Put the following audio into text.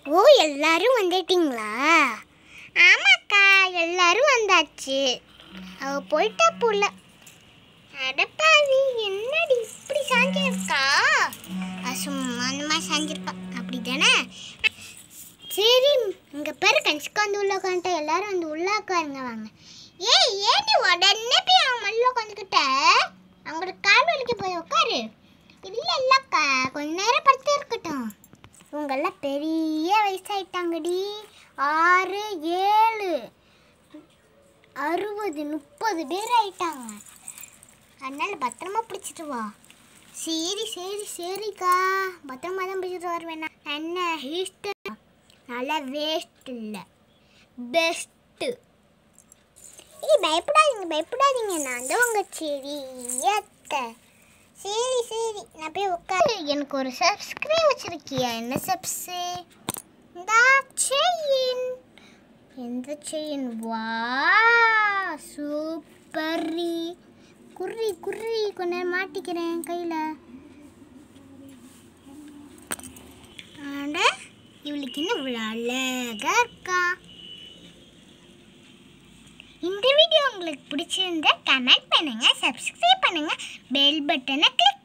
ஓ எல்லாரும் வந்துட்டீங்களா ஆமாக்கா எல்லாரும் வந்தாச்சு அவ போயிட்டா புள்ள அடப்பாவி என்னடி இப்படி சாஞ்சிருக்கா அது சும்மா அந்த மாதிரி சாஞ்சிருப்பா அப்படி தானே சரி இங்க பாரு கன்சிக்கு வந்து உள்ள உட்காந்துட்டா எல்லாரும் வந்து உள்ள உட்காருங்க வாங்க ஏய் ஏண்டி உடனே போய் அவன் மல்ல உட்காந்துக்கிட்ட அவங்களோட கால் வலிக்க போய் உட்காரு இல்லை இல்லைக்கா கொஞ்ச நேரம் படுத்து இருக்கட்டும் இவங்கெல்லாம் பெரிய வயசாயிட்டாங்கடி ஆறு ஏழு அறுபது முப்பது பேர் ஆயிட்டாங்க அதனால பத்திரமா பிடிச்சிட்டு வா சரி சரி சரிக்கா பத்திரமா தான் பிடிச்சிட்டு வருவேண்ணா என்ன ஹீஸ்ட் நல்லா வேஸ்ட் இல்லை பெஸ்ட்டு ஏய் பயப்படாதீங்க பயப்படாதீங்க நான் தான் உங்கள் சரி அத்தை சரி சரி நான் போய் உட்காரு எனக்கு ஒரு சப்ஸ்கிரைப் வச்சிருக்கியா என்ன சப்ஸு இந்த செயின் எந்த செயின் வா சூப்பர்ரி குர்ரி குர்ரி கொஞ்ச நேரம் மாட்டிக்கிறேன் கையில் ஆட இவளுக்கு இன்னும் இவ்வளோ அழகா இருக்கா இந்த வீடியோ உங்களுக்கு பிடிச்சிருந்தா கமெண்ட் பண்ணுங்க சப்ஸ்கிரைப் பண்ணுங்க பெல் பட்டனை கிளிக்